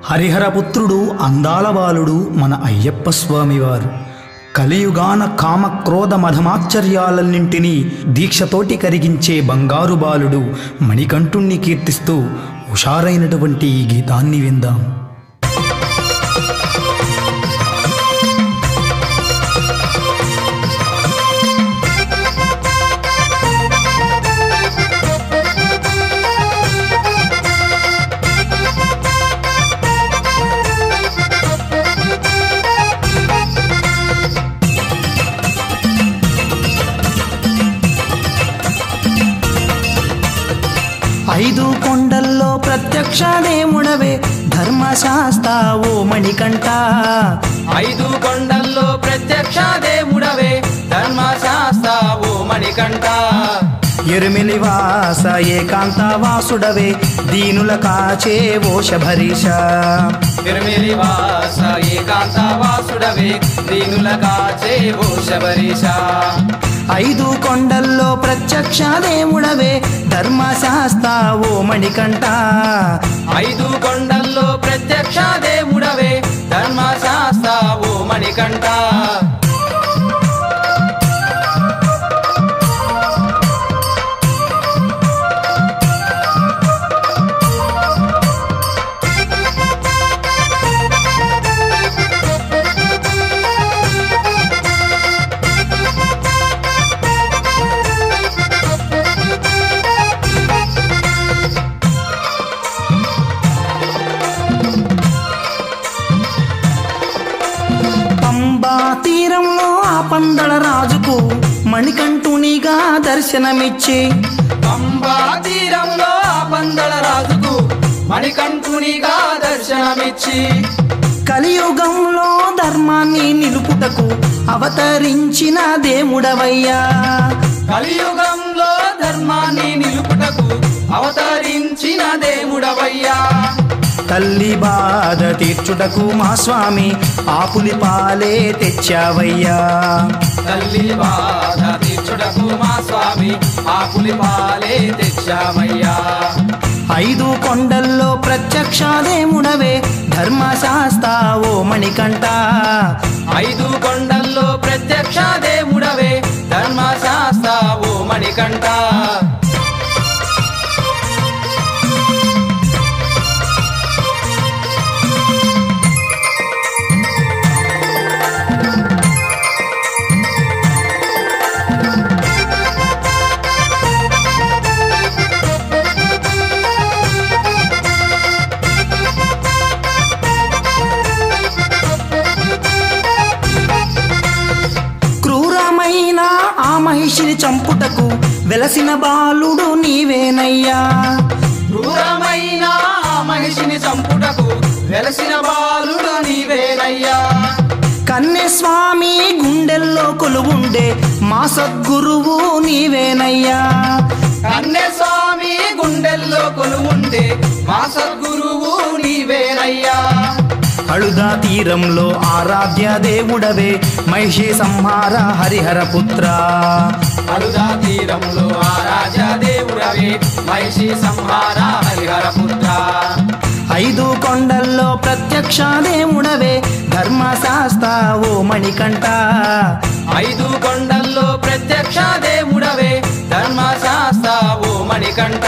హరిహరపుత్రుడు అందాల బాలుడు మన అయ్యప్ప స్వామివారు కలియుగాన కామక్రోధ మధమాశ్చర్యాలన్నింటినీ దీక్షతోటి కరిగించే బంగారు బాలుడు మణికంఠుణ్ణి కీర్తిస్తూ హుషారైనటువంటి ఈ గీతాన్ని విందాం ఐదు కొండల్లో ప్రత్యక్ష దేవుడవే ధర్మశాస్త్ర ఓ మణికంఠ ఐదు కొండల్లో ప్రత్యక్ష దేవుడవే ధర్మశాస్త్ర ఓ మణికంఠ ఎరుమిలివాస ఏకాంత వాసుడవే దీనుల కాచే ఓ శబరీష తిరుమిలి వాస ఏకాంత వాసుడవే దీనుల కాచే ఓ శబరీష ఐదు కొండల్లో ప్రత్యక్ష దేవుడవే ధర్మశాస్త్ర ఓ మణికంఠ ఐదు కొండల్లో ప్రత్యక్ష దేవుడవే ధర్మశాస్త్ర ఓ మణికంఠ పంబా తీరంలో ఆ పందల రాజుకు మణికంఠునిగా దర్శనమిచ్చి పంబా తీరంలో ఆ పందల రాజుకు మణికంఠునిగా దర్శనమిచ్చి కలియుగంలో ధర్మాన్ని నిలుపుటకు అవతరించిన దేవుడవయ్యా కలియుగంలో ధర్మాన్ని నిలుపుటకు అవతరించిన దేవుడవయ్యా తల్లి బాధ తీర్చుటకు మా స్వామి ఆపులి పాలే తెచ్చావయ్యా తల్లి బాధ తీర్చుటకు మా స్వామి ఆ పులి పాలే తెచ్చామయ్యా ఐదు కొండల్లో ప్రత్యక్ష దేవుడవే ధర్మశాస్త్ర ఓ మణికంఠ ఐదు కొండల్లో ప్రత్యక్ష దేవుడవే ధర్మశాస్త్ర ఓ మణికంఠ క్రూరమైన ఆ మహిషిని చంపుటకు వెలసిన బాలుడు నీవేనయ్యా క్రూరమైన ఆ మనిషిని చంపుటకు వెలసిన బాలుడు నీవేనయ్యా కన్యస్వామి గుండెల్లో కొలువుండే మా సద్గురువు నీవేనయ్యా కన్నె స్వామి గుండెల్లో కొలువుండే మా సద్గురువు నీవేనయ్యా అళుదా తీరంలో ఆరాధ్య దేవుడవే మహిషి సంహార హరిహర పుత్ర అరుదా తీరంలో ఆరాజ దేవుడవే మహిషి సంహార హరిహర పుత్ర ఐదు కొండల్లో ప్రత్యక్ష దేవుడవే ధర్మశాస్త్ర ఓ మణికంఠ ఐదు కొండల్లో ప్రత్యక్ష దేవుడవే ధర్మశాస్త్ర ఓ మణికంఠ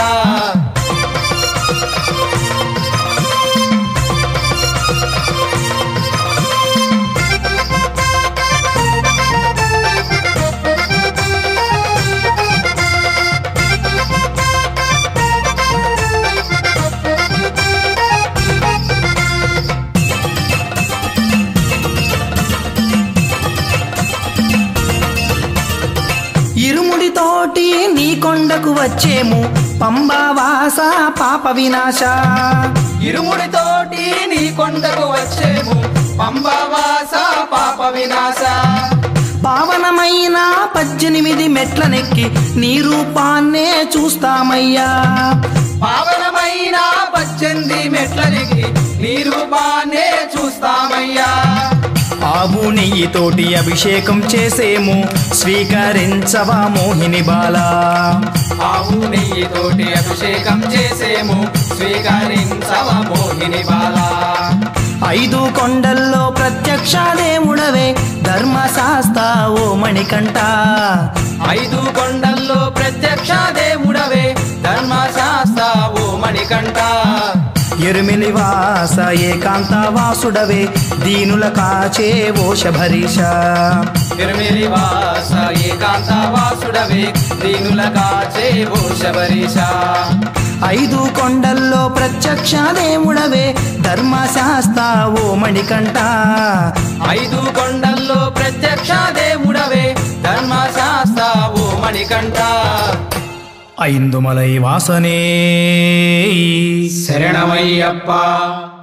ఇరుముడితోటి నీ కొండకు వచ్చేము పంబావాస పాప వినాశ ఇరుముడితోటి నీ కొండకు వచ్చేము పంబవాస పాప వినాశ పావనమైన పద్దెనిమిది మెట్లనెక్కి నీ రూపాన్నే చూస్తామయ్యా పావనమైన పద్దెనిమిది మెట్లనికి నీ రూపాన్నే చూస్తామయ్యా ఆవు నెయ్యితోటి అభిషేకం చేసేము స్వీకరించవా మోహిని బాలా ఆవు నెయ్యితోటి అభిషేకం చేసేము స్వీకరించవ మోహిని బాలా ఐదు కొండల్లో ప్రత్యక్ష దేవుడవే ధర్మశాస్త్ర ఓ మణికంఠ ఐదు కొండల్లో ప్రత్యక్ష దేవుడవే ధర్మశాస్త్ర ఓ మణికంఠ ఎరుమిలి వాస ఏకాంత వాసుడవే దీనుల కాచే ఓ శబరీష తిరుమిరి వాస ఏకాంత వాసుడవే దీనుల కాచే ఓ శబరీష ఐదు కొండల్లో ప్రత్యక్ష దేవుడవే ధర్మశాస్త్ర ఓ మణికంఠ ఐదు కొండల్లో ప్రత్యక్ష దేవుడవే ధర్మశాస్త్ర ఓ మణికంఠ ఐందుమలై వాసనే శరణమయ్యప్ప